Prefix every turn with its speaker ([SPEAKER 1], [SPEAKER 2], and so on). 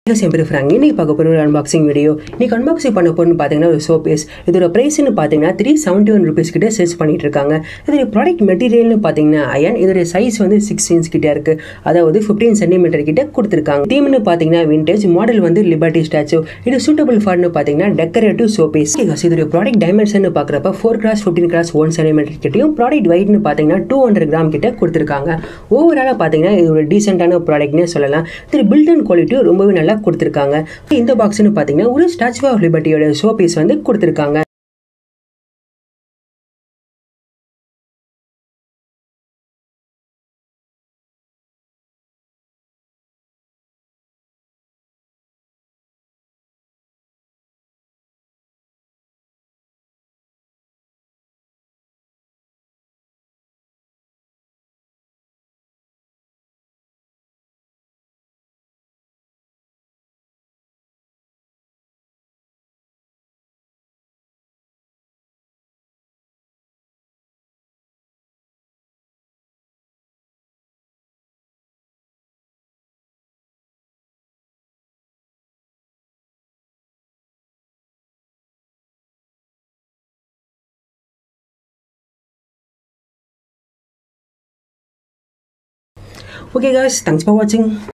[SPEAKER 1] என் பேர் ஃப்ராங்க் இன்னைக்கு பார்க்க போகிற ஒரு அன்பாக்சிங் வீடியோ இன்னைக்கு அன்பாக்சிங் பண்ண போகிறோம்னு பார்த்தீங்கன்னா ஒரு சோப்பேஸ் இதோட ப்ரைஸ்னு பார்த்தீங்கன்னா த்ரீ செவன்ட்டி ஒன் ருபீஸ் கிட்ட சேல்ஸ் பண்ணிட்டு இருக்காங்க இதோட ப்ராடக்ட் மெட்டீரியல்னு பார்த்தீங்கன்னா அயன் இதோட சைஸ் வந்து சிக்ஸ் இன்ச் கிட்ட இருக்கு அதாவது ஃபிஃப்டீன் சென்டிமீட்டர் கிட்ட கொடுத்துருக்காங்க தீம்னு பார்த்தீங்கன்னா விண்டேஜ் மாடல் வந்து லிபர்ட்டி ஸ்டாச்சு இது சூட்டபிள் ஃபார்னு பார்த்தீங்கன்னா டெக்கரேட்டிவ் சோப்பேஸ் இதோட ப்ராடக்ட் டைமென்ஷன் பார்க்குறப்ப four cross fifteen cross one centimetre கிட்டையும் ப்ராடக்ட் வெயிட்னு பார்த்தீங்கன்னா டூ ஹண்ட்ரட் கிராம் கிட்ட கொடுத்துருக்காங்க ஓவராலாக பார்த்தீங்கன்னா இது ஒரு டீசென்டான ப்ராடக்ட்னே சொல்லலாம் இது பில்ட் அண்ட் குவாலிட்டியும் ரொம்பவே நல்லா கொடுத்துருக்காங்க இந்த பாக்ஸ்னு பார்த்தீங்கன்னா ஒரு ஸ்டாச்சு ஆஃப் லிபர்ட்டியோட ஷோ பீஸ் வந்து கொடுத்துருக்காங்க ஓகே காய்ஸ் தேங்க்ஸ் ஃபார் வாட்சிங்